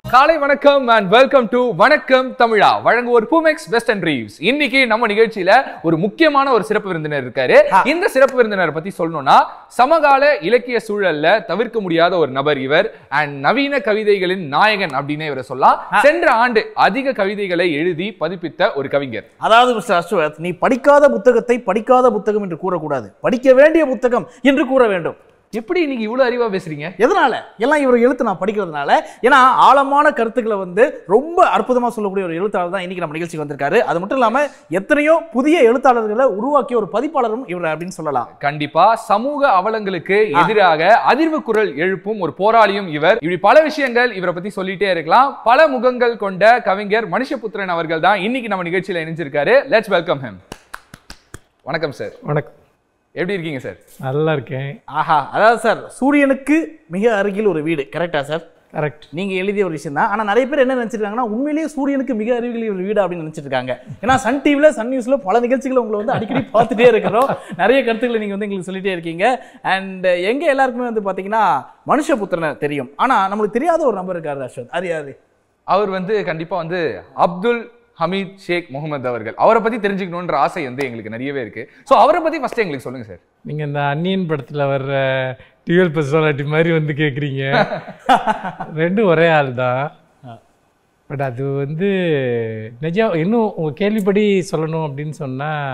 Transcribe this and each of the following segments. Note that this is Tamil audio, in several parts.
காலை வணக்கம் அண்ட் வெல்கம் டு வணக்கம் தமிழா வழங்குவோர் பூமெக்ஸ் வெஸ்ட் அண்ட் ரீவ்ஸ் இன்னைக்கு நம்ம நிகழ்ச்சியில ஒரு முக்கியமான ஒரு சிறப்பு விருந்தினர் இருக்காரு இந்த சிறப்பு விருந்தினர் பத்தி சொல்லணும்னா சமகால இலக்கிய சூழல்ல தவிர்க்க முடியாத ஒரு நபர் இவர் அண்ட் நவீன கவிதைகளின் நாயகன் அப்படின்னு இவரை சொல்லலாம் சென்ற ஆண்டு அதிக கவிதைகளை எழுதி பதிப்பித்த ஒரு கவிஞர் அதாவது மிஸ்டர் அஸ்வத் நீ படிக்காத புத்தகத்தை படிக்காத புத்தகம் என்று கூறக்கூடாது படிக்க வேண்டிய புத்தகம் என்று கூற வேண்டும் எப்படி இன்னைக்கு இவ்வளவு அறிவா பேசுறீங்க எதனால எல்லாம் இவர் எழுத்து நான் படிக்கிறதுனால ஏன்னா ஆழமான கருத்துக்களை வந்து ரொம்ப அற்புதமா சொல்லக்கூடிய ஒரு எழுத்தாளர் தான் இன்னைக்கு நம்ம நிகழ்ச்சிக்கு வந்திருக்காரு அது மட்டும் இல்லாம எத்தனையோ புதிய எழுத்தாளர்களை உருவாக்கிய ஒரு பதிப்பாளரும் இவர் அப்படின்னு சொல்லலாம் கண்டிப்பா சமூக அவலங்களுக்கு எதிராக அதிர்வு குரல் எழுப்பும் ஒரு போராளியும் இவர் இப்படி பல விஷயங்கள் இவரை பத்தி சொல்லிட்டே இருக்கலாம் பல முகங்கள் கொண்ட கவிஞர் மனுஷபுத்திரன் அவர்கள் தான் இன்னைக்கு நம்ம நிகழ்ச்சியில இணைஞ்சிருக்காரு லெட்ஸ் வெல்கம் ஹிம் வணக்கம் சார் வணக்கம் எப்படி இருக்கீங்க சார் நல்லா இருக்கேன் ஆஹா அதாவது சார் சூரியனுக்கு மிக அருகில் ஒரு வீடு கரெக்டா சார் கரெக்ட் நீங்க எழுதிய ஒரு விஷயம் தான் ஆனா நிறைய பேர் என்ன நினைச்சிருக்காங்கன்னா உண்மையிலேயே சூரியனுக்கு மிக அருகில் ஒரு வீடு அப்படின்னு நினைச்சிட்டு இருக்காங்க ஏன்னா சன் டிவில சன் நியூஸ்ல பல நிகழ்ச்சிகளை உங்களை வந்து அடிக்கடி பார்த்துட்டே இருக்கிறோம் நிறைய கருத்துக்களை நீங்க வந்து எங்களுக்கு சொல்லிட்டே இருக்கீங்க அண்ட் எங்க எல்லாருக்குமே வந்து பாத்தீங்கன்னா மனுஷபுத்திரனை தெரியும் ஆனா நம்மளுக்கு தெரியாத ஒரு நபர் இருக்காரு அஸ்வத் அது யாரு அவர் வந்து கண்டிப்பா வந்து அப்துல் ஹமீத் ஷேக் முகமது அவர்கள் அவரை பத்தி தெரிஞ்சுக்கணுன்ற ஆசை வந்து எங்களுக்கு நிறையவே இருக்கு சோ அவரை பத்தி ஃபர்ஸ்ட் எங்களுக்கு சொல்லுங்க சார் நீங்கள் இந்த அன்னியன் படத்தில் வர்ற டியூவல் பர்சனாலிட்டி மாதிரி வந்து கேட்குறீங்க ரெண்டும் ஒரே ஆள் தான் பட் அது வந்து நிஜம் இன்னும் உங்கள் கேள்விப்படி சொல்லணும் அப்படின்னு சொன்னால்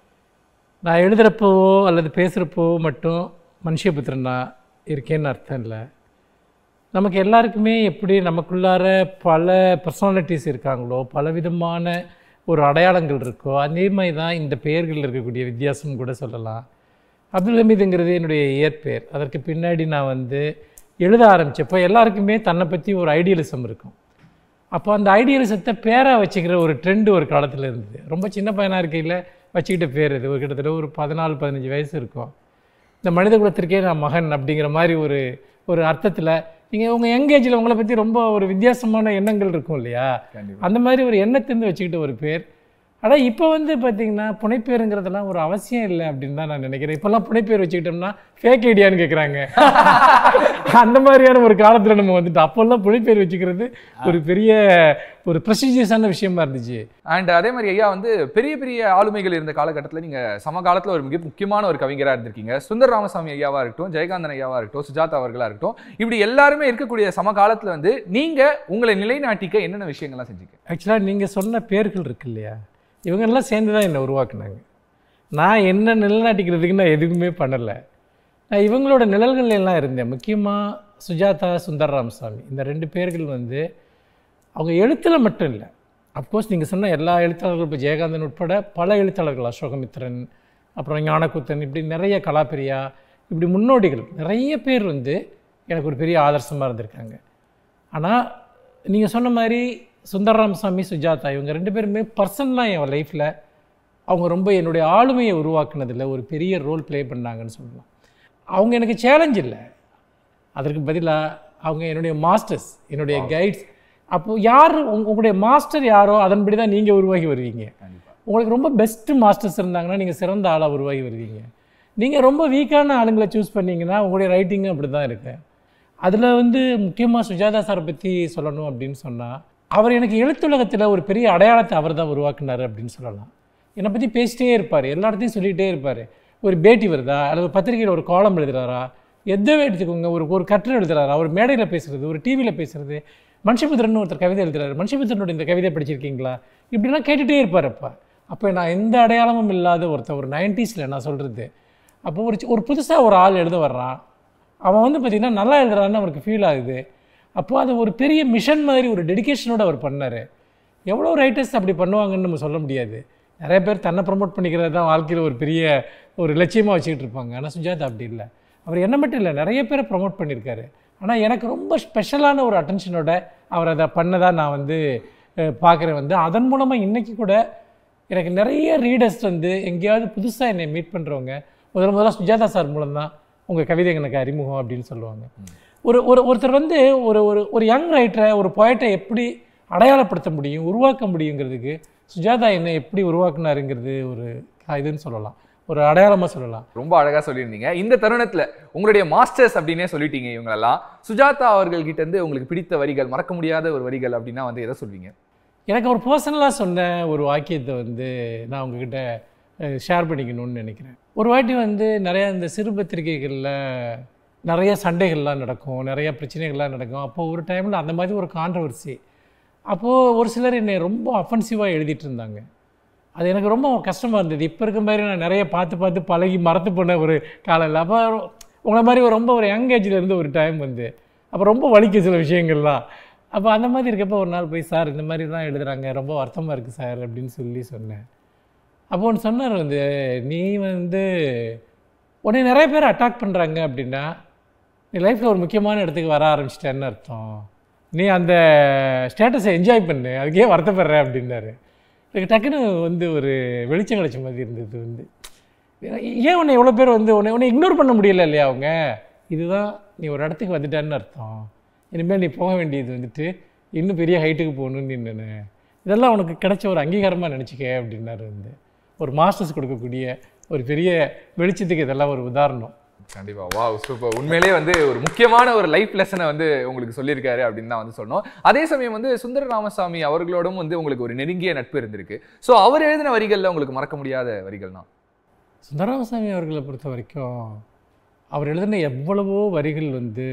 நான் எழுதுகிறப்போவோ அல்லது பேசுகிறப்போ மட்டும் மனுஷபுத்திரன் நான் இருக்கேன்னு அர்த்தம் இல்லை நமக்கு எல்லாருக்குமே எப்படி நமக்குள்ளார பல பர்சனாலிட்டிஸ் இருக்காங்களோ பல விதமான ஒரு அடையாளங்கள் இருக்கோ அதே மாதிரி தான் இந்த பெயர்களில் இருக்கக்கூடிய வித்தியாசம் கூட சொல்லலாம் அப்துல் ஹமீதுங்கிறது என்னுடைய இயற்பெயர் அதற்கு பின்னாடி நான் வந்து எழுத ஆரம்பித்தப்போ எல்லாருக்குமே தன்னை பற்றி ஒரு ஐடியலிசம் இருக்கும் அப்போ அந்த ஐடியலிசத்தை பேராக வச்சுக்கிற ஒரு ட்ரெண்டு ஒரு காலத்தில் இருந்தது ரொம்ப சின்ன பையனாக இருக்கையில் வச்சுக்கிட்ட பேர் இது ஒரு கிட்டத்தட்ட ஒரு பதினாலு பதினஞ்சு வயசு இருக்கும் இந்த மனித குலத்திற்கே நான் மகன் அப்படிங்கிற மாதிரி ஒரு ஒரு அர்த்தத்தில் நீங்கள் உங்கள் யங்கேஜில் உங்களை பற்றி ரொம்ப ஒரு வித்தியாசமான எண்ணங்கள் இருக்கும் இல்லையா அந்த மாதிரி ஒரு எண்ணத்திலிருந்து வச்சுக்கிட்ட ஒரு பேர் ஆனால் இப்போ வந்து பார்த்தீங்கன்னா புனைப்பேருங்கிறதெல்லாம் ஒரு அவசியம் இல்லை அப்படின்னு தான் நான் நினைக்கிறேன் இப்போல்லாம் புனைப்பேர் வச்சுக்கிட்டோம்னா ஃபேக் ஐடியான்னு கேட்குறாங்க அந்த மாதிரியான ஒரு காலத்தில் நம்ம வந்துட்டு அப்போல்லாம் புனைப்பேர் வச்சுக்கிறது ஒரு பெரிய ஒரு ப்ரெஸ்டீஜியஸான விஷயமா இருந்துச்சு அண்ட் அதே மாதிரி ஐயா வந்து பெரிய பெரிய ஆளுமைகள் இருந்த காலகட்டத்தில் நீங்க சமகாலத்துல ஒரு மிக முக்கியமான ஒரு கவிஞரா இருந்திருக்கீங்க சுந்தர் ராமசாமி ஐயாவா இருக்கட்டும் ஜெயகாந்தன் ஐயாவா இருக்கட்டும் சுஜாதா அவர்களா இருக்கட்டும் இப்படி எல்லாருமே இருக்கக்கூடிய சமகாலத்துல வந்து நீங்க உங்களை நிலைநாட்டிக்க என்னென்ன விஷயங்கள்லாம் செஞ்சீங்க ஆக்சுவலாக நீங்கள் சொன்ன பேர்கள் இருக்கு இல்லையா இவங்கெல்லாம் சேர்ந்து தான் என்னை உருவாக்குனாங்க நான் என்ன நிலைநாட்டிக்கிறதுக்கு நான் எதுவுமே பண்ணலை நான் இவங்களோட நிழல்கள் எல்லாம் இருந்தேன் முக்கியமாக சுஜாதா சுந்தர் ராமசாமி இந்த ரெண்டு பேர்கள் வந்து அவங்க எழுத்தில் மட்டும் இல்லை அஃப்கோர்ஸ் நீங்கள் சொன்ன எல்லா எழுத்தாளர்களும் இப்போ ஜெயகாந்தன் உட்பட பல எழுத்தாளர்கள் அசோகமித்ரன் அப்புறம் ஞானக்கூத்தன் இப்படி நிறைய கலாப்பிரியா இப்படி முன்னோடிகள் நிறைய பேர் வந்து எனக்கு ஒரு பெரிய ஆதர்சமாக இருந்திருக்காங்க ஆனால் நீங்கள் சொன்ன மாதிரி சுந்தர் ராமசாமி சுஜாதா இவங்க ரெண்டு பேருமே பர்சனலாக என் லைஃப்பில் அவங்க ரொம்ப என்னுடைய ஆளுமையை உருவாக்குனதில் ஒரு பெரிய ரோல் ப்ளே பண்ணாங்கன்னு சொல்லலாம் அவங்க எனக்கு சேலஞ்ச் இல்லை அதற்கு பதிலாக அவங்க என்னுடைய மாஸ்டர்ஸ் என்னுடைய கைட்ஸ் அப்போது யார் உங்க- உங்களுடைய மாஸ்டர் யாரோ அதன்படி தான் நீங்கள் உருவாகி வருவீங்க உங்களுக்கு ரொம்ப பெஸ்ட்டு மாஸ்டர்ஸ் இருந்தாங்கன்னா நீங்கள் சிறந்த ஆளாக உருவாகி வருவீங்க நீங்கள் ரொம்ப வீக்கான ஆளுங்களை சூஸ் பண்ணீங்கன்னா உங்களுடைய ரைட்டிங்கும் அப்படி தான் இருக்கு அதில் வந்து முக்கியமாக சுஜாதா சாரை பற்றி சொல்லணும் அப்படின்னு சொன்னால் அவர் எனக்கு எழுத்துலகத்தில் ஒரு பெரிய அடையாளத்தை அவர் தான் உருவாக்குனார் அப்படின்னு சொல்லலாம் என்னை பற்றி பேசிட்டே இருப்பார் எல்லா இடத்தையும் சொல்லிகிட்டே இருப்பார் ஒரு பேட்டி வருதா அல்லது பத்திரிகையில் ஒரு காலம் எழுதுறாரா எதை எடுத்துக்கோங்க ஒரு ஒரு கட்டுரை எழுதுறாரா ஒரு மேடையில் பேசுறது ஒரு டிவியில் பேசுறது மனுஷபுத்திரன் ஒருத்தர் கவிதை எழுதுறாரு மனுஷபுத்திரனோட இந்த கவிதை படிச்சிருக்கீங்களா இப்படிலாம் கேட்டுகிட்டே இருப்பார் அப்போ அப்போ நான் எந்த அடையாளமும் இல்லாத ஒருத்தன் ஒரு நைன்டிஸில் நான் சொல்கிறது அப்போ ஒரு சி- ஒரு புதுசாக ஒரு ஆள் எழுத வர்றான் அவன் வந்து பார்த்திங்கன்னா நல்லா எழுதுறான்னு அவருக்கு ஃபீல் ஆகுது அப்போ அது ஒரு பெரிய மிஷன் மாதிரி ஒரு டெடிகேஷனோட அவர் பண்ணார் எவ்வளோ ரைட்டர்ஸ் அப்படி பண்ணுவாங்கன்னு நம்ம சொல்ல முடியாது நிறைய பேர் தன்னை ப்ரமோட் பண்ணிக்கிறது தான் வாழ்க்கையில் ஒரு பெரிய ஒரு லட்சியமாக வச்சுக்கிட்டு இருப்பாங்க ஆனால் சுஜாதா அப்படி இல்லை அவர் என்ன மட்டும் இல்லை நிறைய பேரை ப்ரமோட் பண்ணியிருக்காரு ஆனால் எனக்கு ரொம்ப ஸ்பெஷலான ஒரு அட்டென்ஷனோட அவர் அதை பண்ணதாக நான் வந்து பார்க்குறேன் வந்து அதன் மூலமாக இன்றைக்கி கூட எனக்கு நிறைய ரீடர்ஸ் வந்து எங்கேயாவது புதுசாக என்னை மீட் பண்ணுறவங்க முதல்ல முதல்ல சுஜாதா சார் மூலம் தான் உங்கள் கவிதை எனக்கு அறிமுகம் அப்படின்னு சொல்லுவாங்க ஒரு ஒரு ஒருத்தர் வந்து ஒரு ஒரு ஒரு யங் ரைட்டரை ஒரு poet-ஐ எப்படி அடையாளப்படுத்த முடியும் உருவாக்க முடியுங்கிறதுக்கு சுஜாதா என்னை எப்படி உருவாக்குனாருங்கிறது ஒரு இதுன்னு சொல்லலாம் ஒரு அடையாளமாக சொல்லலாம் ரொம்ப அழகா சொல்லியிருந்தீங்க இந்த தருணத்துல உங்களுடைய மாஸ்டர்ஸ் அப்படின்னே சொல்லிட்டீங்க இவங்களெல்லாம் சுஜாதா அவர்கள் கிட்ட இருந்து உங்களுக்கு பிடித்த வரிகள் மறக்க முடியாத ஒரு வரிகள் அப்படின்னா வந்து எதை சொல்வீங்க எனக்கு ஒரு பர்சனலாக சொன்ன ஒரு வாக்கியத்தை வந்து நான் உங்ககிட்ட ஷேர் பண்ணிக்கணும்னு நினைக்கிறேன் ஒரு வாட்டி வந்து நிறைய இந்த சிறு பத்திரிகைகளில் நிறைய சண்டைகள்லாம் நடக்கும் நிறைய பிரச்சனைகள்லாம் நடக்கும் அப்போ ஒரு டைமில் அந்த மாதிரி ஒரு கான்ட்ரவர்சி அப்போது ஒரு சிலர் என்னை ரொம்ப அஃபென்சிவாக எழுதிட்டு இருந்தாங்க அது எனக்கு ரொம்ப கஷ்டமாக இருந்தது இப்போ இருக்க மாதிரி நான் நிறைய பார்த்து பார்த்து பழகி மறத்து போன ஒரு காலம் இல்லை அப்போ உங்களை மாதிரி ஒரு ரொம்ப ஒரு யங் ஏஜில் இருந்து ஒரு டைம் வந்து அப்போ ரொம்ப வலிக்க சில விஷயங்கள்லாம் அப்போ அந்த மாதிரி இருக்கப்போ ஒரு நாள் போய் சார் இந்த மாதிரி தான் எழுதுறாங்க ரொம்ப வருத்தமாக இருக்குது சார் அப்படின்னு சொல்லி சொன்னேன் அப்போ ஒன்று சொன்னார் வந்து நீ வந்து உன்னை நிறைய பேர் அட்டாக் பண்ணுறாங்க அப்படின்னா நீ லைஃப்பில் ஒரு முக்கியமான இடத்துக்கு வர ஆரம்பிச்சிட்டேன்னு அர்த்தம் நீ அந்த ஸ்டேட்டஸை என்ஜாய் பண்ணு அதுக்கே வருத்தப்படுற அப்படின்னாரு எனக்கு டக்குன்னு வந்து ஒரு வெளிச்சம் கிடைச்ச மாதிரி இருந்தது வந்து ஏன் உன்னை எவ்வளோ பேர் வந்து உன்னை உன்னை இக்னோர் பண்ண முடியல இல்லையா அவங்க இதுதான் நீ ஒரு இடத்துக்கு வந்துட்டேன்னு அர்த்தம் இனிமேல் நீ போக வேண்டியது வந்துட்டு இன்னும் பெரிய ஹைட்டுக்கு போகணுன்னு நின்று இதெல்லாம் உனக்கு கிடைச்ச ஒரு அங்கீகாரமாக நினச்சிக்க அப்படின்னாரு வந்து ஒரு மாஸ்டர்ஸ் கொடுக்கக்கூடிய ஒரு பெரிய வெளிச்சத்துக்கு இதெல்லாம் ஒரு உதாரணம் கண்டிப்பா வா சூப்பர் உண்மையிலேயே வந்து ஒரு முக்கியமான ஒரு லைஃப் லெசனை வந்து உங்களுக்கு சொல்லியிருக்காரு அப்படின்னு தான் வந்து சொன்னோம் அதே சமயம் வந்து சுந்தர ராமசாமி அவர்களோடும் வந்து உங்களுக்கு ஒரு நெருங்கிய நட்பு இருந்திருக்கு ஸோ அவர் எழுதின வரிகள்ல உங்களுக்கு மறக்க முடியாத வரிகள்னா சுந்தரராமசாமி அவர்களை பொறுத்த வரைக்கும் அவர் எழுதின எவ்வளவோ வரிகள் வந்து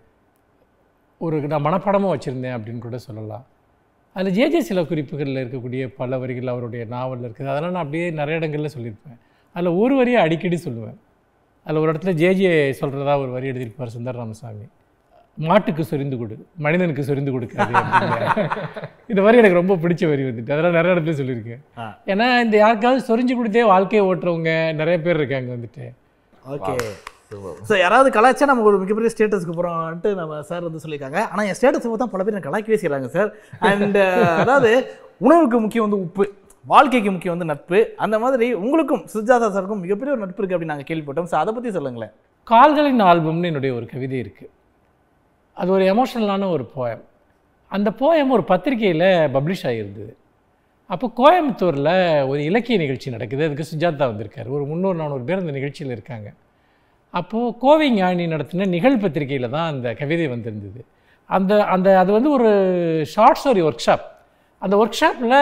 ஒரு நான் மனப்பாடமாக வச்சுருந்தேன் அப்படின்னு கூட சொல்லலாம் அதில் ஜேஜே சில குறிப்புகளில் இருக்கக்கூடிய பல வரிகள் அவருடைய நாவலில் இருக்குது அதெல்லாம் நான் அப்படியே நிறைய இடங்களில் சொல்லியிருப்பேன் அதில் ஒரு வரியை அடிக்கடி சொல்லுவேன் அதில் ஒரு இடத்துல ஜேஜே சொல்கிறதா ஒரு வரி எழுதியிருப்பார் சுந்தர ராமசாமி மாட்டுக்கு சொரிந்து கொடு மனிதனுக்கு சொரிந்து கொடுக்காது அப்படின்னு. இந்த வரி எனக்கு ரொம்ப பிடிச்ச வரி வந்துட்டு அதெல்லாம் நிறைய இடத்துல சொல்லியிருக்கேன் ஆ. ஏன்னா இந்த யாருக்காவது சொரிஞ்சு கொடுத்தே வாழ்க்கையை ஓட்டுறவங்க நிறைய பேர் இருக்காங்க வந்துட்டு ஓகே ஸோ யாராவது கலாய்ச்சா நம்ம ஒரு மிகப்பெரிய ஸ்டேட்டஸ்க்கு போகிறோம்ட்டு நம்ம சார் வந்து சொல்லியிருக்காங்க ஆனால் என் ஸ்டேட்டஸ் தான் பல பேர் எனக்கு கலாய்க்கவே செய்கிறாங்க சார் அண்ட் அதாவது உணவுக்கு முக்கியம் வந்து உப்பு வாழ்க்கைக்கு முக்கியம் வந்து நட்பு அந்த மாதிரி உங்களுக்கும் சுஜாதா சாருக்கும் மிகப்பெரிய ஒரு நட்பு இருக்குது அப்படின்னு நாங்கள் கேள்விப்பட்டோம் ஸோ அதை பற்றி சொல்லுங்களேன் கால்களின் ஆல்பம்னு என்னுடைய ஒரு கவிதை இருக்குது அது ஒரு எமோஷனலான ஒரு போயம் அந்த போயம் ஒரு பத்திரிக்கையில் பப்ளிஷ் ஆகியிருந்தது அப்போ கோயம்புத்தூரில் ஒரு இலக்கிய நிகழ்ச்சி நடக்குது அதுக்கு சுஜாதா வந்திருக்காரு ஒரு முந்நூறு நானூறு பேர் அந்த நிகழ்ச்சியில் இருக்காங்க அப்போது கோவை ஞானி நடத்தின நிகழ் பத்திரிக்கையில் தான் அந்த கவிதை வந்திருந்தது அந்த அந்த அது வந்து ஒரு ஷார்ட் ஸ்டோரி ஒர்க் ஷாப் அந்த ஒர்க் ஷாப்பில்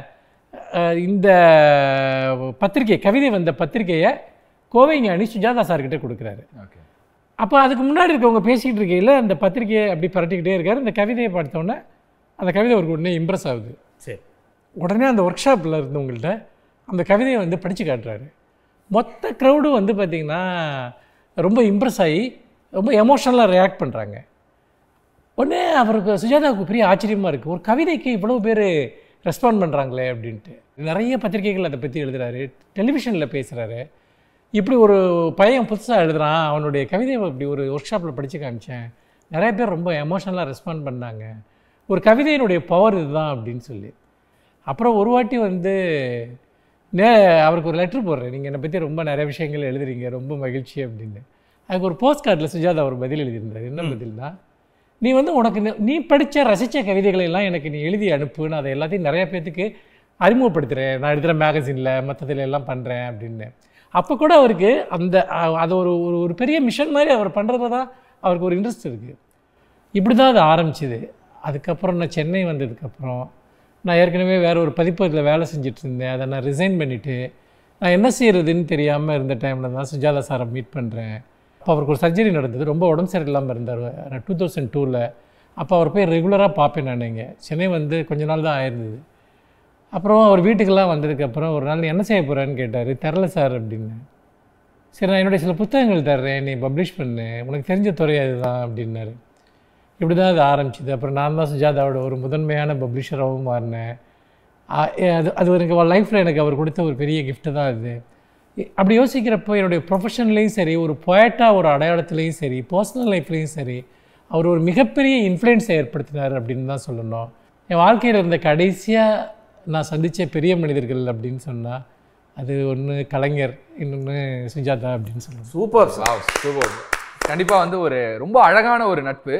இந்த பத்திரிக்கை கவிதை வந்த பத்திரிக்கையை கோவை ஞானி சுஜாதா சார்கிட்ட கொடுக்குறாரு ஓகே அப்போ அதுக்கு முன்னாடி இருக்கவங்க பேசிக்கிட்டு இருக்கையில் அந்த பத்திரிக்கையை அப்படி பரட்டிக்கிட்டே இருக்காரு இந்த கவிதையை பார்த்தோன்னே அந்த கவிதை அவருக்கு உடனே இம்ப்ரெஸ் ஆகுது சரி உடனே அந்த ஒர்க் ஷாப்பில் இருந்தவங்கள்ட்ட அந்த கவிதையை வந்து படித்து காட்டுறாரு மொத்த க்ரௌடும் வந்து பார்த்திங்கன்னா ரொம்ப இம்ப்ரெஸ் ஆகி ரொம்ப எமோஷனலாக ரியாக்ட் பண்ணுறாங்க உடனே அவருக்கு சுஜாதாவுக்கு பெரிய ஆச்சரியமாக இருக்குது ஒரு கவிதைக்கு இவ்வளோ பேர் ரெஸ்பாண்ட் பண்ணுறாங்களே அப்படின்ட்டு நிறைய பத்திரிகைகள் அதை பற்றி எழுதுறாரு டெலிவிஷனில் பேசுகிறாரு இப்படி ஒரு பையன் புதுசாக எழுதுறான் அவனுடைய கவிதையை இப்படி ஒரு ஒர்க் ஷாப்பில் படித்து காமிச்சேன் நிறைய பேர் ரொம்ப எமோஷனலாக ரெஸ்பாண்ட் பண்ணாங்க ஒரு கவிதையினுடைய பவர் இதுதான் அப்படின்னு சொல்லி அப்புறம் ஒரு வாட்டி வந்து நே அவருக்கு ஒரு லெட்ரு போடுறேன் நீங்கள் என்னை பற்றி ரொம்ப நிறைய விஷயங்கள் எழுதுறீங்க ரொம்ப மகிழ்ச்சி அப்படின்னு அதுக்கு ஒரு போஸ்ட் கார்டில் சுஜாதா ஒரு பதில் எழுதியிருந்தார் என்ன பதில்னா நீ வந்து உனக்கு நி- நீ படித்த ரசித்த கவிதைகளை எல்லாம் எனக்கு நீ எழுதி அனுப்பு நான் அதை எல்லாத்தையும் நிறைய பேர்த்துக்கு அறிமுகப்படுத்துகிறேன் நான் எழுதுகிற மேகசினில் மற்றதுல எல்லாம் பண்ணுறேன் அப்படின்னு அப்போ கூட அவருக்கு அந்த அ- அது ஒரு ஒரு ஒரு பெரிய மிஷன் மாதிரி அவர் பண்ணுறதுல தான் அவருக்கு ஒரு இன்ட்ரெஸ்ட் இருக்குது இப்படி தான் அது ஆரம்பிச்சுது அதுக்கப்புறம் நான் சென்னை வந்ததுக்கப்புறம் நான் ஏற்கனவே வேற ஒரு பதிப்பகத்தில் வேலை செஞ்சுட்டு இருந்தேன் அதை நான் ரிசைன் பண்ணிவிட்டு நான் என்ன செய்யறதுன்னு தெரியாமல் இருந்த டைமில் தான் சுஜாதா சாரை மீட் பண்ணுறேன் அப்போ அவருக்கு ஒரு சர்ஜரி நடந்தது ரொம்ப உடம்பு சரியில்லாமல் இருந்தார் டூ தௌசண்ட் டூவில் அப்போ அவர் போய் ரெகுலராக பார்ப்பேன் நான் இங்கே சென்னை வந்து கொஞ்ச நாள் தான் ஆயிருந்தது அப்புறம் அவர் வீட்டுக்கெல்லாம் வந்ததுக்கப்புறம் ஒரு நாள் நீ என்ன செய்ய போகிறேன்னு கேட்டார் தெரில சார் அப்படின்னு சரி நான் என்னுடைய சில புத்தகங்கள் தர்றேன் நீ பப்ளிஷ் பண்ணு உனக்கு தெரிஞ்ச துறை அதுதான் அப்படின்னாரு இப்படி தான் அது ஆரம்பிச்சுது அப்புறம் நான் தான் சுஜாதாவோட ஒரு முதன்மையான பப்ளிஷராகவும் மாறினேன் ஆ, ஏ, அது அது எனக்கு லைஃப்பில் எனக்கு அவர் கொடுத்த ஒரு பெரிய gift தான் அது இ- அப்படி யோசிக்கிறப்போ என்னுடைய ப்ரொஃபஷன்லேயும் சரி ஒரு பொயட்டாக ஒரு அடையாளத்துலேயும் சரி பர்சனல் லைஃப்லேயும் சரி அவர் ஒரு மிகப்பெரிய இன்ஃப்ளூயன்ஸை ஏற்படுத்தினார் அப்படின்னு தான் சொல்லணும் என் வாழ்க்கையில் இருந்த கடைசியாக நான் சந்தித்த பெரிய மனிதர்கள் அப்படின்னு சொன்னால் அது ஒன்று கலைஞர் இன்னொன்று சுஜாதா அப்படின்னு சொல்லணும் சூப்பர் Wow, super. கண்டிப்பா வந்து ஒரு ரொம்ப அழகான ஒரு நட்பு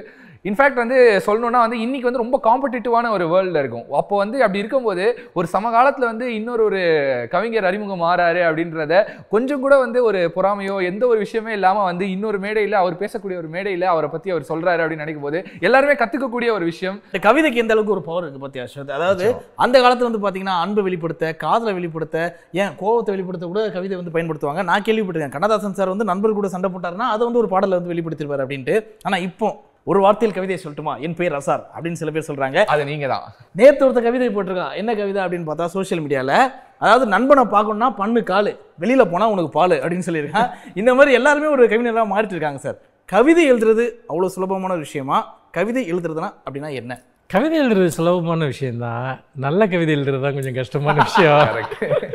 இன்ஃபேக்ட் வந்து சொல்லணும்னா வந்து இன்னைக்கு வந்து ரொம்ப காம்படிட்டிவான ஒரு வேர்ல்டில் இருக்கும் அப்போ வந்து அப்படி இருக்கும்போது ஒரு சமகாலத்தில் வந்து இன்னொரு ஒரு கவிஞர் அறிமுகம் மாறாரு அப்படின்றத கொஞ்சம் கூட வந்து ஒரு பொறாமையோ எந்த ஒரு விஷயமே இல்லாமல் வந்து இன்னொரு மேடையில் அவர் பேசக்கூடிய ஒரு மேடையில் அவரை பற்றி அவர் சொல்றாரு அப்படின்னு நினைக்கும் போது எல்லாருமே கற்றுக்கக்கூடிய ஒரு விஷயம் இந்த கவிதைக்கு எந்த அளவுக்கு ஒரு பவர் இருக்கு பத்தியா அஸ்வத் அதாவது அந்த காலத்துல வந்து பாத்தீங்கன்னா அன்பை வெளிப்படுத்த காதலை வெளிப்படுத்த ஏன் கோவத்தை வெளிப்படுத்த கூட கவிதை வந்து பயன்படுத்துவாங்க நான் கேள்விப்பட்டிருக்கேன் கண்ணதாசன் சார் வந்து நண்பர் கூட சண்டை போட்டாருன்னா அதை வந்து ஒரு பாடல வந்து வெளிப்படுத்திருப்பாரு அப்படின்ட்டு ஆனா இப்போ ஒரு வார்த்தையில் கவிதையை சொல்லட்டுமா என் பேர் ரசார் அப்படின்னு சில பேர் சொல்றாங்க அது நீங்க தான் நேத்து ஒருத்த கவிதை போட்டிருக்கான் என்ன கவிதை அப்படின்னு பார்த்தா சோஷியல் மீடியால அதாவது நண்பனை பார்க்கணும்னா பண்ணு காலு வெளியில போனா உனக்கு பால் அப்படின்னு சொல்லியிருக்கான் இந்த மாதிரி எல்லாருமே ஒரு கவிஞராக மாறிட்டு இருக்காங்க சார் கவிதை எழுதுறது அவ்வளவு சுலபமான ஒரு விஷயமா கவிதை எழுதுறதுனா அப்படின்னா என்ன கவிதை எழுதுறது சுலபமான விஷயம்தான் நல்ல கவிதை எழுதுறது தான் கொஞ்சம் கஷ்டமான விஷயம்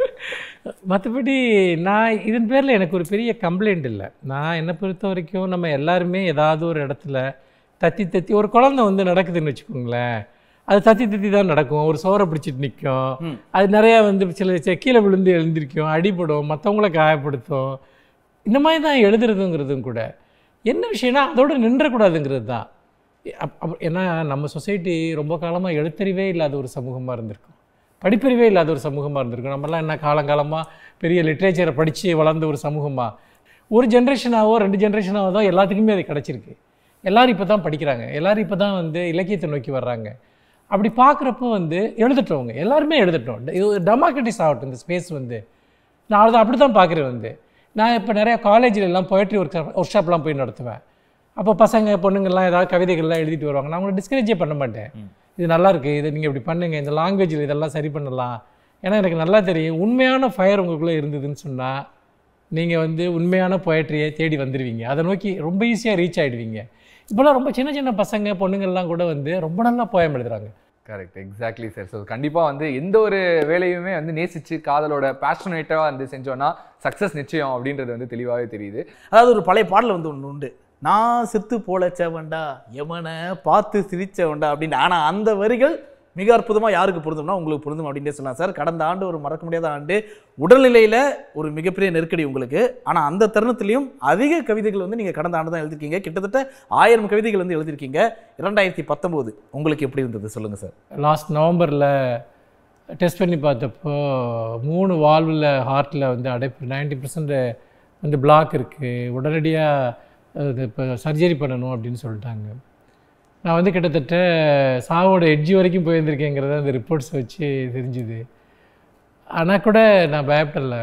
மற்றபடி நான் இதன் பேரில் எனக்கு ஒரு பெரிய கம்ப்ளைண்ட் இல்லை நான் என்னை பொறுத்த வரைக்கும் நம்ம எல்லாருமே ஏதாவது ஒரு இடத்துல தத்தி தத்தி ஒரு குழந்தை வந்து நடக்குதுன்னு வச்சுக்கோங்களேன் அது தத்தி தத்தி தான் நடக்கும் ஒரு சோறை பிடிச்சிட்டு நிற்கும் அது நிறையா வந்து சில சில கீழே விழுந்து எழுந்திருக்கும் அடிபடும் மற்றவங்கள காயப்படுத்தும் இந்த மாதிரி தான் எழுதுறதுங்கிறதும் கூட என்ன விஷயம்னா அதோட நின்றக்கூடாதுங்கிறது தான் அப்- அப்- ஏன்னா நம்ம சொசைட்டி ரொம்ப காலமாக எழுத்தறிவே இல்லாத ஒரு சமூகமாக இருந்திருக்கும் படிப்பறிவே இல்லாத ஒரு சமூகமாக இருந்திருக்கும் நம்மலாம் என்ன காலங்காலமாக பெரிய லிட்ரேச்சரை படித்து வளர்ந்த ஒரு சமூகமாக ஒரு ஜென்ரேஷனாவோ ரெண்டு ஜென்ரேஷனாவோ தான் எல்லாத்துக்குமே அது கிடச்சிருக்கு எல்லாரும் இப்போ தான் படிக்கிறாங்க எல்லாரும் இப்போ தான் வந்து இலக்கியத்தை நோக்கி வர்றாங்க அப்படி பார்க்குறப்போ வந்து எழுதட்டவங்க எல்லாருமே எழுதட்டும் இது டெமோக்ரட்டிஸ் ஆகட்டும் இந்த ஸ்பேஸ் வந்து நான் அதை அப்படி தான் பார்க்குறேன் வந்து நான் இப்போ நிறைய காலேஜில் எல்லாம் போய்ட்ரி ஒர்க் ஒர்க் ஷாப்லாம் போய் நடத்துவேன் அப்போ பசங்க பொண்ணுங்கள்லாம் ஏதாவது கவிதைகள்லாம் எழுதிட்டு வருவாங்க நான் அவங்கள டிஸ்கரேஜே பண்ண மாட்டேன் இது நல்லா இருக்கு இது நீங்கள் இப்படி பண்ணுங்க இந்த லாங்குவேஜில் இதெல்லாம் சரி பண்ணலாம் ஏன்னா எனக்கு நல்லா தெரியும் உண்மையான ஃபயர் உங்களுக்குள்ளே இருந்ததுன்னு சொன்னால் நீங்கள் வந்து உண்மையான பொயட்ரியை தேடி வந்துடுவீங்க அதை நோக்கி ரொம்ப ஈஸியாக ரீச் ஆகிடுவீங்க இப்போலாம் ரொம்ப சின்ன சின்ன பசங்க பொண்ணுங்கள்லாம் கூட வந்து ரொம்ப நல்லா போயம் எழுதுறாங்க கரெக்ட் எக்ஸாக்ட்லி சார் ஸோ கண்டிப்பாக வந்து எந்த ஒரு வேலையுமே வந்து நேசிச்சு காதலோட பேஷனேட்டாக வந்து செஞ்சோன்னா சக்ஸஸ் நிச்சயம் அப்படின்றது வந்து தெளிவாகவே தெரியுது அதாவது ஒரு பழைய பாடல் வந்து ஒன்று உண்டு நான் செத்து போலச்சவன்டா எமனை பார்த்து சிரிச்சவன்டா அப்படின்னு ஆனால் அந்த வரிகள் மிக அற்புதமாக யாருக்கு பொருந்தும்னா உங்களுக்கு பொருந்தும் அப்படின்னே சொல்லலாம் சார் கடந்த ஆண்டு ஒரு மறக்க முடியாத ஆண்டு உடல்நிலையில் ஒரு மிகப்பெரிய நெருக்கடி உங்களுக்கு ஆனால் அந்த தருணத்திலையும் அதிக கவிதைகள் வந்து நீங்கள் கடந்த ஆண்டு தான் எழுதிருக்கீங்க கிட்டத்தட்ட ஆயிரம் கவிதைகள் வந்து எழுதிருக்கீங்க இரண்டாயிரத்தி பத்தொம்போது உங்களுக்கு எப்படி இருந்தது சொல்லுங்கள் சார் லாஸ்ட் நவம்பரில் டெஸ்ட் பண்ணி பார்த்தப்போ மூணு வால்வில் ஹார்ட்டில் வந்து அடைப்பு 90% பர்சன்ட் வந்து பிளாக் இருக்குது உடனடியாக இது இப்போ சர்ஜரி பண்ணணும் அப்படின்னு சொல்லிட்டாங்க நான் வந்து கிட்டத்தட்ட சாவோட எட்ஜி வரைக்கும் போயிருந்திருக்கேங்கிறத அந்த ரிப்போர்ட்ஸ் வச்சு தெரிஞ்சுது ஆனால் கூட நான் பயப்படலை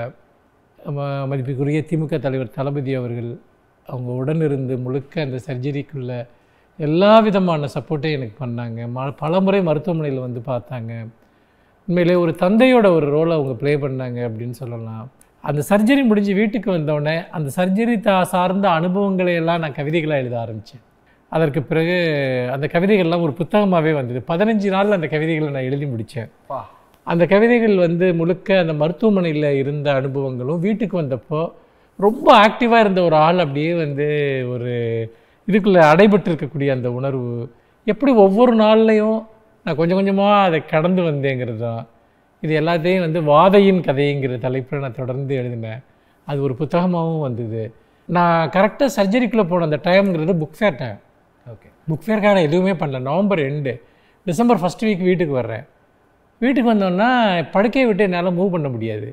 ம- மதிப்புக்குரிய திமுக தலைவர் தளபதி அவர்கள் அவங்க உடனிருந்து முழுக்க அந்த சர்ஜரிக்குள்ள எல்லா விதமான சப்போர்ட்டையும் எனக்கு பண்ணாங்க ம பலமுறை மருத்துவமனையில் வந்து பார்த்தாங்க உண்மையிலே ஒரு தந்தையோட ஒரு ரோலை அவங்க ப்ளே பண்ணாங்க அப்படின்னு சொல்லலாம் அந்த சர்ஜரி முடிஞ்சு வீட்டுக்கு வந்தோடனே அந்த சர்ஜரி தா சார்ந்த அனுபவங்களை எல்லாம் நான் கவிதைகளாக எழுத ஆரம்பித்தேன் அதற்கு பிறகு அந்த கவிதைகள்லாம் ஒரு புத்தகமாகவே வந்தது பதினஞ்சு நாளில் அந்த கவிதைகளை நான் எழுதி முடித்தேன் பா அந்த கவிதைகள் வந்து முழுக்க அந்த மருத்துவமனையில் இருந்த அனுபவங்களும் வீட்டுக்கு வந்தப்போ ரொம்ப ஆக்டிவாக இருந்த ஒரு ஆள் அப்படியே வந்து ஒரு இதுக்குள்ளே அடைபட்டு இருக்கக்கூடிய அந்த உணர்வு எப்படி ஒவ்வொரு நாள்லையும் நான் கொஞ்சம் கொஞ்சமாக அதை கடந்து வந்தேங்கிறது தான் இது எல்லாத்தையும் வந்து வாதையின் கதைங்கிற தலைப்பில் நான் தொடர்ந்து எழுதினேன் அது ஒரு புத்தகமாகவும் வந்தது நான் கரெக்டாக சர்ஜரிக்குள்ளே போன அந்த டைம்ங்கிறது book fair time okay book ஃபேருக்கான எதுவுமே பண்ணல நவம்பர் ரெண்டு டிசம்பர் ஃபஸ்ட் வீக் வீட்டுக்கு வர்றேன் வீட்டுக்கு வந்தோன்னா படுக்கையை விட்டு என்னால் மூவ் பண்ண முடியாது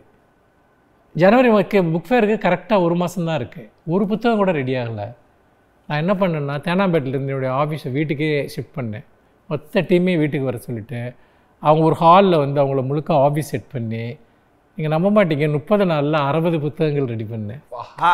ஜனவரி ஓகே புக் ஃபேருக்கு கரெக்டாக ஒரு மாதம் தான் இருக்குது ஒரு புத்தகம் கூட ரெடி ஆகலை நான் என்ன பண்ணேன்னா தேனாம்பேட்டில் இருந்து என்னுடைய ஆஃபீஸை வீட்டுக்கே ஷிஃப்ட் பண்ணேன் மொத்த டீமே வீட்டுக்கு வர சொல்லிட்டு அவங்க ஒரு ஹாலில் வந்து அவங்கள முழுக்க ஆஃபீஸ் செட் பண்ணி நீங்கள் நம்ப மாட்டீங்க முப்பது நாளில் அறுபது புத்தகங்கள் ரெடி பண்ணேன் ஆ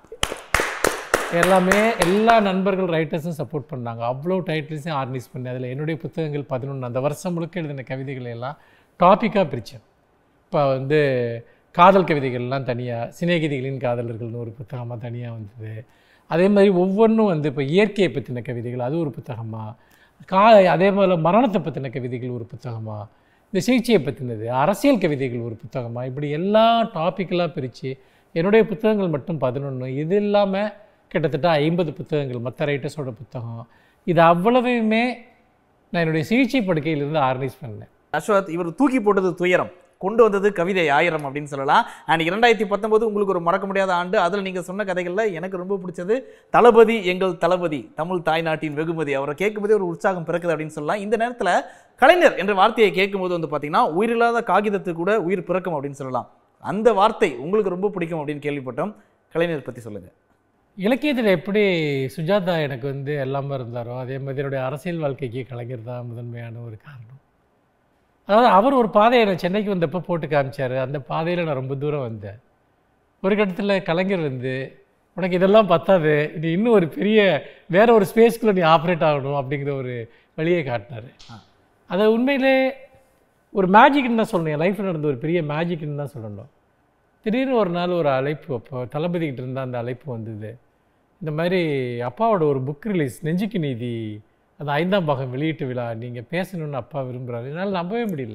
எல்லாமே எல்லா நண்பர்கள் ரைட்டர்ஸும் சப்போர்ட் பண்ணாங்க அவ்வளோ டைட்டில்ஸையும் ஆர்கனைஸ் பண்ணி அதில் என்னுடைய புத்தகங்கள் பதினொன்று அந்த வருஷம் முழுக்க எழுதின கவிதைகளை எல்லாம் டாப்பிக்காக பிரித்தேன் இப்போ வந்து காதல் கவிதைகள்லாம் தனியாக சிநேகிதிகளின் காதலர்கள்னு ஒரு புத்தகமாக தனியாக வந்தது அதே மாதிரி ஒவ்வொன்றும் வந்து இப்போ இயற்கையை பற்றின கவிதைகள் அது ஒரு புத்தகமாக கா அதே போல் மரணத்தை பற்றின கவிதைகள் ஒரு புத்தகமாக இந்த சிகிச்சையை பற்றினது அரசியல் கவிதைகள் ஒரு புத்தகமாக இப்படி எல்லா டாப்பிக்கெல்லாம் பிரித்து என்னுடைய புத்தகங்கள் மட்டும் பதினொன்று இது இல்லாமல் கிட்டத்தட்ட ஐம்பது புத்தகங்கள் மற்ற ரைட்டர்ஸோட புத்தகம் இது அவ்வளவையுமே நான் என்னுடைய சிகிச்சை படுக்கையிலிருந்து ஆர்கனைஸ் பண்ணேன் அஸ்வத் இவர் தூக்கி போட்டது துயரம் கொண்டு வந்தது கவிதை ஆயிரம் அப்படின்னு சொல்லலாம் அண்ட் இரண்டாயிரத்தி பத்தொன்பது உங்களுக்கு ஒரு மறக்க முடியாத ஆண்டு அதில் நீங்கள் சொன்ன கதைகளில் எனக்கு ரொம்ப பிடிச்சது தளபதி எங்கள் தளபதி தமிழ் தாய்நாட்டின் வெகுமதி அவரை கேட்கும்போதே ஒரு உற்சாகம் பிறக்குது அப்படின்னு சொல்லலாம் இந்த நேரத்தில் கலைஞர் என்ற வார்த்தையை கேட்கும்போது வந்து பார்த்தீங்கன்னா உயிரில்லாத காகிதத்துக்கு கூட உயிர் பிறக்கும் அப்படின்னு சொல்லலாம் அந்த வார்த்தை உங்களுக்கு ரொம்ப பிடிக்கும் அப்படின்னு கேள்விப்பட்டோம் கலைஞர் பற்றி சொல்லுங்கள் இலக்கியத்தில் எப்படி சுஜாதா எனக்கு வந்து எல்லாமே இருந்தாரோ அதே மாதிரி என்னுடைய அரசியல் வாழ்க்கைக்கு கலைஞர் தான் முதன்மையான ஒரு காரணம் அதாவது அவர் ஒரு பாதையை நான் சென்னைக்கு வந்தப்போ போட்டு காமிச்சார் அந்த பாதையில் நான் ரொம்ப தூரம் வந்தேன் ஒரு கட்டத்தில் கலைஞர் வந்து உனக்கு இதெல்லாம் பத்தாது இது இன்னும் ஒரு பெரிய வேற ஒரு ஸ்பேஸ்க்குள்ளே நீ ஆப்ரேட் ஆகணும் அப்படிங்கிற ஒரு வழியை காட்டினார் அதை உண்மையிலே ஒரு மேஜிக்னு தான் சொல்லணும் என் லைஃப்பில் நடந்த ஒரு பெரிய மேஜிக்னு தான் சொல்லணும் திடீர்னு ஒரு நாள் ஒரு அழைப்பு அப்போ தளபதிக்கிட்ட இருந்த அந்த அழைப்பு வந்தது இந்த மாதிரி அப்பாவோட ஒரு புக் ரிலீஸ் நெஞ்சுக்கு நீதி அந்த ஐந்தாம் பாகம் வெளியீட்டு விழா நீங்கள் பேசணும்னு அப்பா விரும்புகிறாரு என்னால் நம்பவே முடியல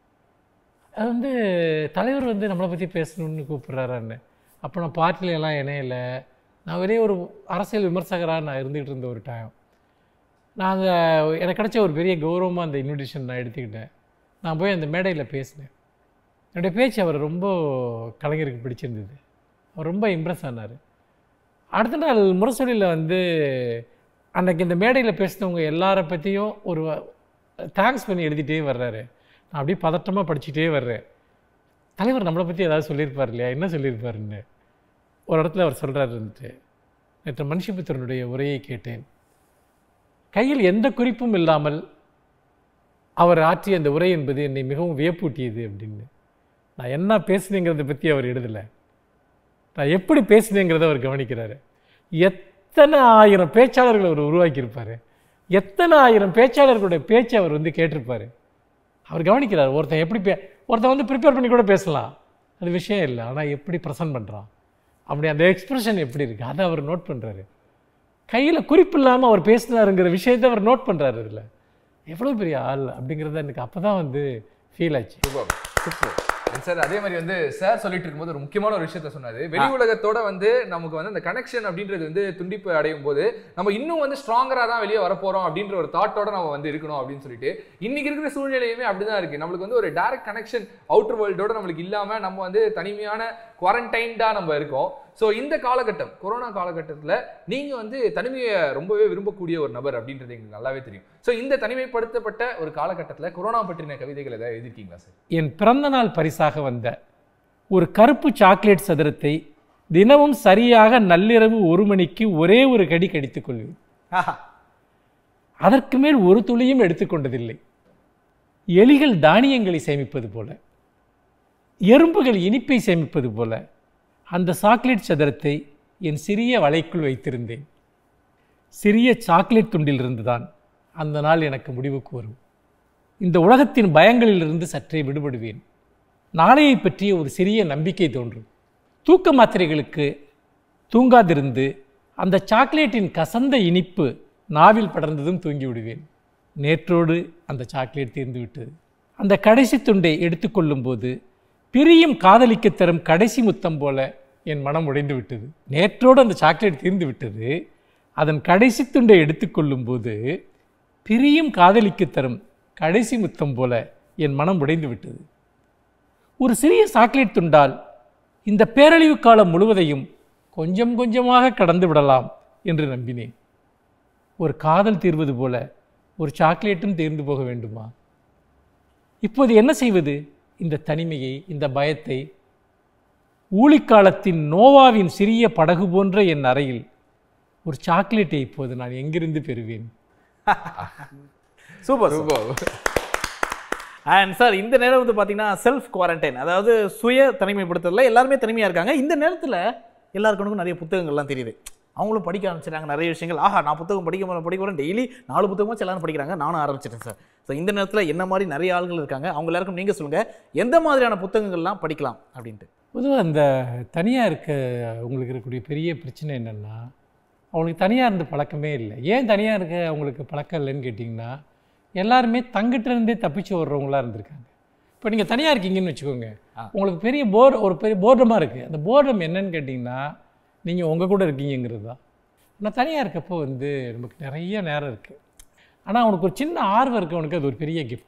அது வந்து தலைவர் வந்து நம்மளை பற்றி பேசணும்னு கூப்பிட்றாரான்னு அப்போ நான் பார்ட்டில எல்லாம் இணையலை நான் ஒரே ஒரு அரசியல் விமர்சகராக நான் இருந்துகிட்டு இருந்த ஒரு டைம் நான் அந்த எனக்கு கிடைச்ச ஒரு பெரிய கௌரவமாக அந்த இன்விடேஷன் நான் எடுத்துக்கிட்டேன் நான் போய் அந்த மேடையில் பேசினேன் என்னுடைய பேச்சு அவர் ரொம்ப கலைஞருக்கு பிடிச்சிருந்தது அவர் ரொம்ப இம்ப்ரெஸ் ஆனார் அடுத்த நாள் முரசொலியில் வந்து அன்னைக்கு இந்த மேடையில் பேசினவங்க எல்லாரை பற்றியும் ஒரு தேங்க்ஸ் பண்ணி எழுதிட்டே வர்றாரு நான் அப்படியே பதட்டமாக படிச்சுட்டே வர்றேன் தலைவர் நம்மளை பற்றி ஏதாவது சொல்லியிருப்பார் இல்லையா என்ன சொல்லியிருப்பாருன்னு ஒரு இடத்துல அவர் சொல்கிறாரு இருந்துட்டு நேற்று மனுஷபுத்திரனுடைய உரையை கேட்டேன் கையில் எந்த குறிப்பும் இல்லாமல் அவர் ஆற்றிய அந்த உரை என்பது என்னை மிகவும் வியப்பூட்டியது அப்படின்னு நான் என்ன பேசுனேங்கிறத பற்றி அவர் எழுதலை நான் எப்படி பேசுனேங்கிறத அவர் கவனிக்கிறாரு எத்தனை ஆயிரம் பேச்சாளர்களை அவர் உருவாக்கியிருப்பார் எத்தனை ஆயிரம் பேச்சாளர்களுடைய பேச்சை அவர் வந்து கேட்டிருப்பார் அவர் கவனிக்கிறார் ஒருத்தன் எப்படி பே ஒருத்தன் வந்து ப்ரிப்பேர் பண்ணி கூட பேசலாம் அது விஷயம் இல்லை ஆனால் எப்படி ப்ரெசன்ட் பண்ணுறான் அப்படி அந்த எக்ஸ்பிரஷன் எப்படி இருக்குது அதை அவர் நோட் பண்ணுறாரு கையில் குறிப்பு இல்லாமல் அவர் பேசினாருங்கிற விஷயத்தை அவர் நோட் பண்ணுறாரு இதில் எவ்வளோ பெரிய ஆள் அப்படிங்கிறத எனக்கு அப்போ தான் வந்து ஃபீல் ஆச்சு சார் அதே மாதிரி வந்து சார் சொல்லிட்டு இருக்கும்போது ஒரு முக்கியமான ஒரு விஷயத்த சொன்னாரு வெளி உலகத்தோட வந்து நமக்கு வந்து அந்த கனெக்ஷன் அப்படின்றது வந்து துண்டிப்பு அடையும் போது நம்ம இன்னும் வந்து ஸ்ட்ராங்கரா தான் வெளியே வரப்போறோம் அப்படின்ற ஒரு தாட்டோட நம்ம வந்து இருக்கணும் அப்படின்னு சொல்லிட்டு இன்னைக்கு இருக்கிற சூழ்நிலையுமே அப்படிதான் இருக்கு நம்மளுக்கு வந்து ஒரு டைரக்ட் கனெக்ஷன் அவுட்டர் வேர்ல்டோட நம்மளுக்கு இல்லாம நம்ம வந்து தனிமையான குவாரண்டைன்டா நம்ம இருக்கோம் ஸோ இந்த காலகட்டம் கொரோனா காலகட்டத்தில் நீங்கள் வந்து தனிமையை ரொம்பவே விரும்பக்கூடிய ஒரு நபர் அப்படின்றது எங்களுக்கு நல்லாவே தெரியும் ஸோ இந்த தனிமைப்படுத்தப்பட்ட ஒரு காலகட்டத்தில் கொரோனா பற்றின கவிதைகள் ஏதாவது எழுதியிருக்கீங்களா சார் என் பிறந்தநாள் பரிசாக வந்த ஒரு கருப்பு சாக்லேட் சதுரத்தை தினமும் சரியாக நள்ளிரவு ஒரு மணிக்கு ஒரே ஒரு கடி கடித்துக் கொள்வேன் ஆஹா அதற்கு மேல் ஒரு துளியும் எடுத்துக்கொண்டதில்லை எலிகள் தானியங்களை சேமிப்பது போல எறும்புகள் இனிப்பை சேமிப்பது போல அந்த சாக்லேட் சதுரத்தை என் சிறிய வலைக்குள் வைத்திருந்தேன் சிறிய சாக்லேட் துண்டிலிருந்து தான் அந்த நாள் எனக்கு முடிவுக்கு வரும் இந்த உலகத்தின் பயங்களிலிருந்து சற்றே விடுபடுவேன் நாளையை பற்றிய ஒரு சிறிய நம்பிக்கை தோன்றும் தூக்க மாத்திரைகளுக்கு தூங்காதிருந்து அந்த சாக்லேட்டின் கசந்த இனிப்பு நாவில் படர்ந்ததும் தூங்கி விடுவேன் நேற்றோடு அந்த சாக்லேட் தீர்ந்து விட்டது அந்த கடைசி துண்டை எடுத்துக்கொள்ளும்போது பிரியும் காதலிக்க தரும் கடைசி முத்தம் போல என் மனம் உடைந்து விட்டது நேற்றோடு அந்த சாக்லேட் தீர்ந்து விட்டது அதன் கடைசி துண்டை எடுத்துக்கொள்ளும்போது பிரியும் காதலிக்க தரும் கடைசி முத்தம் போல என் மனம் உடைந்து விட்டது ஒரு சிறிய சாக்லேட் துண்டால் இந்த பேரழிவு காலம் முழுவதையும் கொஞ்சம் கொஞ்சமாக கடந்து விடலாம் என்று நம்பினேன் ஒரு காதல் தீர்வது போல ஒரு சாக்லேட்டும் தீர்ந்து போக வேண்டுமா இப்போது என்ன செய்வது இந்த தனிமையை இந்த பயத்தை ஊழிக்காலத்தின் நோவாவின் சிறிய படகு போன்ற என் அறையில் ஒரு சாக்லேட்டை இப்போது நான் எங்கிருந்து பெறுவேன் சூப்பர் அண்ட் சார் இந்த நேரம் வந்து பார்த்தீங்கன்னா செல்ஃப் குவாரண்டைன் அதாவது சுய தனிமைப்படுத்துறதுல எல்லாருமே தனிமையாக இருக்காங்க இந்த நேரத்தில் எல்லாருக்கும் நிறைய புத்தகங்கள்லாம் தெரியுது அவங்களும் படிக்க ஆரம்பிச்சிட்டாங்க நிறைய விஷயங்கள் ஆஹா நான் புத்தகம் படிக்க போகிறேன் படிக்க போகிறேன் டெய்லி நாலு புத்தகமாச்சும் எல்லாரும் படிக்கிறாங்க நானும் ஆரம்பிச்சிட்டேன் சார் ஸோ இந்த நேரத்தில் என்ன மாதிரி நிறைய ஆள்கள் இருக்காங்க அவங்க எல்லாருக்கும் நீங்கள் சொல்லுங்கள் எந்த மாதிரியான புத்தகங்கள்லாம் படிக்கலாம் அப்படின்ட்டு பொதுவாக அந்த தனியாக இருக்க உங்களுக்கு இருக்கக்கூடிய பெரிய பிரச்சனை என்னென்னா அவங்களுக்கு தனியாக இருந்து பழக்கமே இல்லை ஏன் தனியாக இருக்க அவங்களுக்கு பழக்கம் இல்லைன்னு கேட்டிங்கன்னா எல்லாருமே தங்கிட்ட இருந்தே தப்பிச்சு வர்றவங்களா இருந்திருக்காங்க இப்போ நீங்கள் தனியாக இருக்கீங்கன்னு வச்சுக்கோங்க உங்களுக்கு பெரிய போர் ஒரு பெரிய போர்டமாக இருக்குது அந்த போர்டம் என்னன்னு கேட்டிங்கன்னா நீங்கள் உங்கள் கூட இருக்கீங்கிறது தான் நான் தனியாக இருக்கப்போ வந்து நமக்கு நிறைய நேரம் இருக்குது ஆனால் அவனுக்கு ஒரு சின்ன ஆர்வம் இருக்குது அவனுக்கு அது ஒரு பெரிய கிஃப்டட்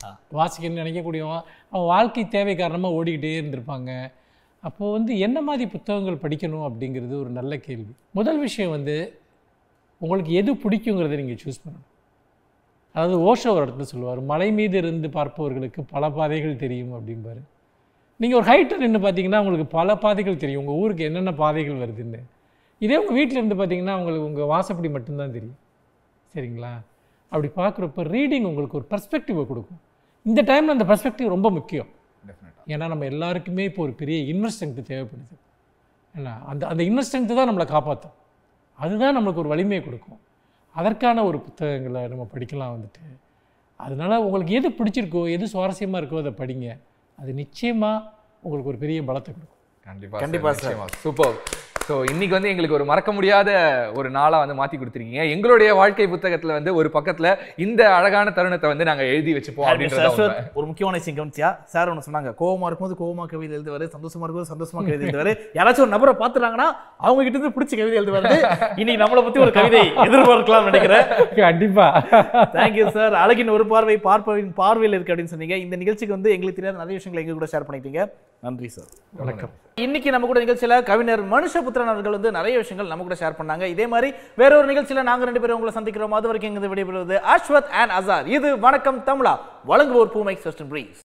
வாசிக்கணும்னு நினைக்கக்கூடியவன் அவன் வாழ்க்கை தேவை காரணமாக ஓடிக்கிட்டே இருந்திருப்பாங்க அப்போ வந்து என்ன மாதிரி புத்தகங்கள் படிக்கணும் அப்படிங்கிறது ஒரு நல்ல கேள்வி முதல் விஷயம் வந்து உங்களுக்கு எது பிடிக்குங்கிறத நீங்கள் சூஸ் பண்ணணும் அதாவது ஓஷோ ஒரு இடத்துல சொல்லுவார் மலை மீது இருந்து பார்ப்பவர்களுக்கு பல பாதைகள் தெரியும் அப்படிம்பாரு நீங்கள் ஒரு ஹைட்டில் நின்று பார்த்தீங்கன்னா உங்களுக்கு பல பாதைகள் தெரியும் உங்கள் ஊருக்கு என்னென்ன பாதைகள் வருதுன்னு இதே உங்கள் வீட்டில் இருந்து பார்த்தீங்கன்னா உங்களுக்கு உங்கள் வாசப்படி மட்டும்தான் தெரியும் சரிங்களா அப்படி பார்க்குறப்ப ரீடிங் உங்களுக்கு ஒரு பெர்ஸ்பெக்டிவை கொடுக்கும் இந்த டைமில் அந்த பெர்ஸ்பெக்டிவ் ரொம்ப முக்கியம் Definitely. ஏன்னா நம்ம எல்லாருக்குமே இப்போ ஒரு பெரிய இன்னர் ஸ்ட்ரென்த் தேவைப்படுது ஏன்னா அந்த அந்த இன்னர் ஸ்ட்ரென்த்து தான் நம்மளை காப்பாற்றும் அதுதான் நம்மளுக்கு ஒரு வலிமையை கொடுக்கும் அதற்கான ஒரு புத்தகங்களை நம்ம படிக்கலாம் வந்துட்டு அதனால உங்களுக்கு எது பிடிச்சிருக்கோ எது சுவாரஸ்யமாக இருக்கோ அதை படிங்க அது நிச்சயமாக உங்களுக்கு ஒரு பெரிய பலத்தை கொடுக்கும் கண்டிப்பா கண்டிப்பா கண்டிப்பா சூப்பர் ஸோ இன்னைக்கு வந்து எங்களுக்கு ஒரு மறக்க முடியாத ஒரு நாளா வந்து மாத்தி கொடுத்துருக்கீங்க எங்களுடைய வாழ்க்கை புத்தகத்துல வந்து ஒரு பக்கத்துல இந்த அழகான தருணத்தை வந்து நாங்க எழுதி வச்சுப்போம் அப்படின்றத உண்மை. சார் ஒரு முக்கியமான விஷயம் கவனிச்சியா சார் ஒன்று சொன்னாங்க கோவமா இருக்கும்போது கோவமா கவிதை எழுதுவாரு சந்தோஷமா இருக்கும்போது சந்தோஷமா கவிதை எழுதுவாரு யாராச்சும் ஒரு நபரை பார்த்துட்டாங்கன்னா அவங்க கிட்ட இருந்து பிடிச்ச கவிதை எழுதுவாரு இன்னைக்கு நம்மளை பத்தி ஒரு கவிதை எதிர்பார்க்கலாம் நினைக்கிறேன் கண்டிப்பாக தேங்க்யூ சார் அழகின் ஒரு பார்வை பார்ப்பவின் பார்வையில் இருக்கு அப்படின்னு சொன்னீங்க இந்த நிகழ்ச்சிக்கு வந்து எங்களுக்கு தெரியாத நிறைய விஷயங்களை எங்க கூட ஷேர் பண்ணிட்டீங்க நன்றி சார் வணக்கம் இன்னைக்கு நம்ம கூட நிகழ்ச்சியில கவிஞர் மனுஷபுத்திரன் அவர்கள் வந்து நிறைய விஷயங்கள் நம்ம கூட ஷேர் பண்ணாங்க இதே மாதிரி வேற ஒரு நிகழ்ச்சியில நாங்க ரெண்டு பேரும் உங்களை சந்திக்கிறோம் அது வரைக்கும் இங்க விடைபெறுவது அஸ்வத் அண்ட் அசார் இது வணக்கம் தமிழா வழங்குவோர் பூமை சஸ்டன் பிரீஸ்